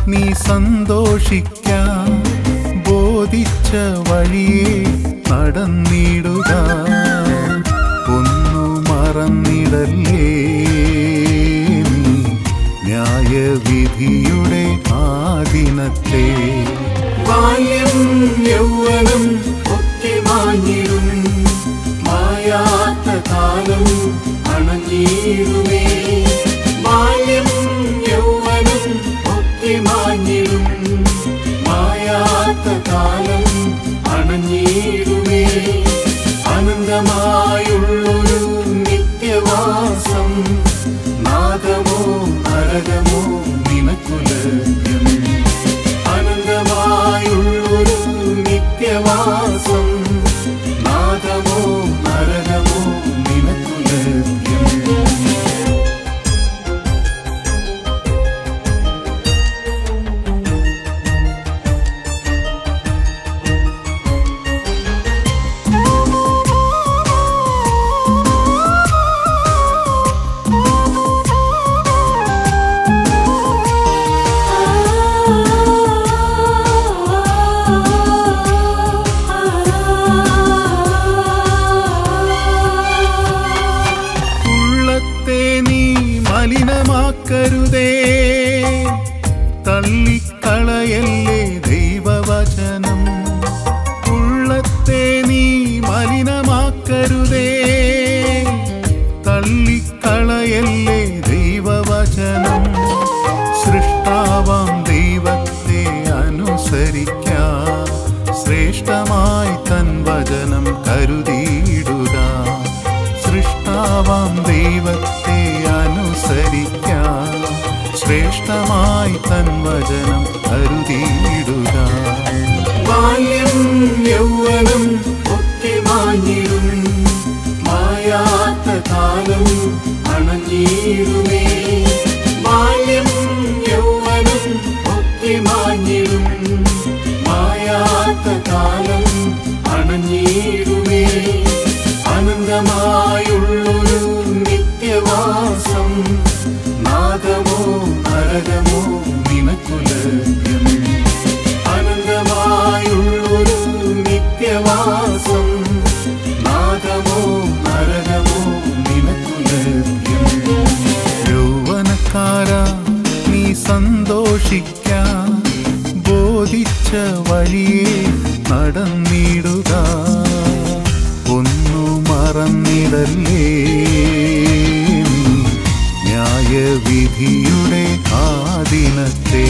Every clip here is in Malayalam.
നീ സന്തോഷിക്ക ബോധിച്ച വഴിയെ നടന്നിടുക ഒന്നു മറന്നിടല്ലേ നീ ന്യായവിധിയുടെ ആദിനത്തെ ബാല്യം യൗവനം ഒക്കെ മാഞ്ഞിടും മായാത്ത കാലം അണഞ്ഞിടുമേ ബാല്യം യൗവനം ഒക്കെ മാഞ്ഞിടും മായാത്ത കാലം അണഞ്ഞിടുമേ അനന്തമായുള്ളൊരു നിത്യവാസം നാഗമോ നരകമോ നിനക്കു ലഭ്യം അനന്തമായുള്ളൊരു നിത്യവാസം നാഗമോ നരകമോ നിനക്കു ലഭ്യം ഉള്ളത്തെ നീ മലിനമാക്കരുതേ തള്ളിക്കളയല്ലേ ദൈവവചനം ഉള്ളത്തെ നീ മലിനമാക്കരുതേ തള്ളിക്കളയല്ലേ ദൈവവചനം സൃഷ്ടാവാം ദൈവത്തെ അനുസരിക്കാം ശ്രേഷ്ഠമായി തൻ വചനം കരുതിയിടുക സൃഷ്ടാവാം ദൈവത്തെ അനുസരിക്കാം ശ്രേഷ്ഠമായി തൻ വചനം കരുതിയിടുക ബാല്യം യൗവനം ഒക്കെ മാഞ്ഞിടും മായാത്ത കാലം അണഞ്ഞിടുമേ ബാല്യം യൗവനം ഒക്കെ മാഞ്ഞിടും മായാത്ത കാലം അണഞ്ഞിടുമേ അനന്തമായുള്ളൊരു നിത്യവാസം നാഗമോ നരകമോ നിനക്കു ലഭ്യം അനന്തമായുള്ളൊരു നിത്യവാസം നാഗമോ നരകമോ നിനക്കു ലഭ്യം യൗവനക്കാര നീ സന്തോഷിക്ക ബോധിച്ച വഴിയെ നടന്നിടുക ഒന്നു മറന്നിടല്ലേ നീ ന്യായവിധിയുടെ ആദിനത്തെ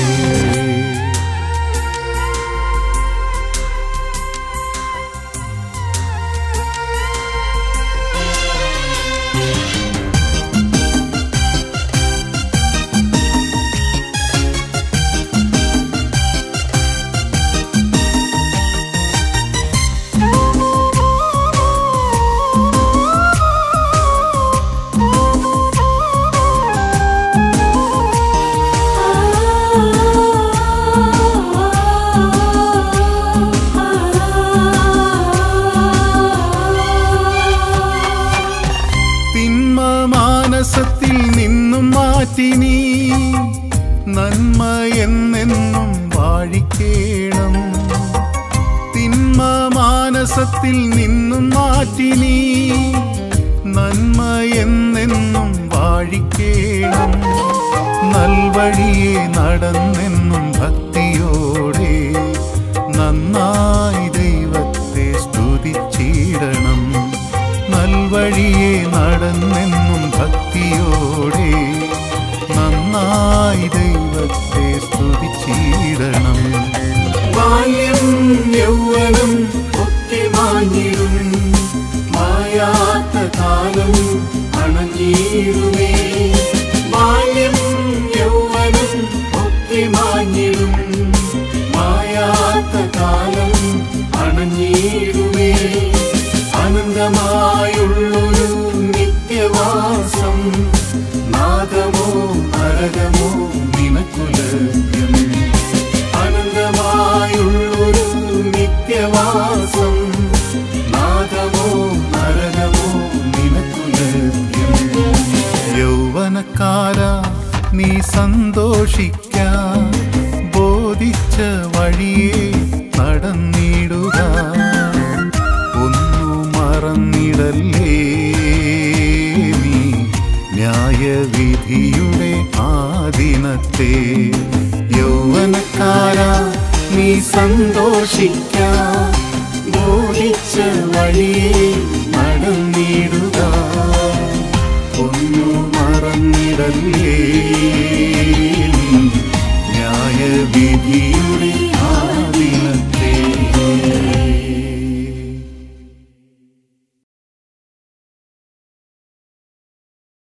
തിന്മ മാനസത്തിൽ നിന്നും മാറ്റി നീ നന്മ എന്നെന്നും വാഴിക്കേണം തിന്മ മാനസത്തിൽ നിന്നും മാറ്റി നീ നന്മ എന്നെന്നും വാഴിക്കേണം നൽവഴിയെ നടന്നെന്നും ഭക്തിയോടെ നന്നായി ദൈവത്തെ സ്തുതിച്ചിടണം നൽവഴിയെ നടന്നെന്നും ഭക്തിയോടെ നന്നായി ദൈവത്തെ സ്തുതിച്ചിടണം ബാല്യം യൗവനം ഒക്കെ മാഞ്ഞിടും മായാത്ത കാലം അണഞ്ഞിടുമേ ബാല്യം യൗവനം ഒക്കെ മാഞ്ഞിടും മായാത്ത കാലം അണഞ്ഞിടുമേ അനന്തമായുള്ളൊരു നിത്യവാസം നാഗമോ നരകമോ നിനക്കു ലഭ്യം അനന്തമായുള്ളൊരു നിത്യവാസം നാഗമോ നരകമോ നിനക്കു ലഭ്യം യൗവനക്കാര നീ സന്തോഷിക്ക വഴിയെ നടന്നിടുക ഒന്നു മറന്നിടല്ലേ നീ ന്യായവിധിയുടെ ആദിനത്തെ യൗവനക്കാരാ നീ സന്തോഷിക്ക ബോധിച്ച വഴിയെ നടന്നിടുക ഒന്നു മറന്നിടല്ലേ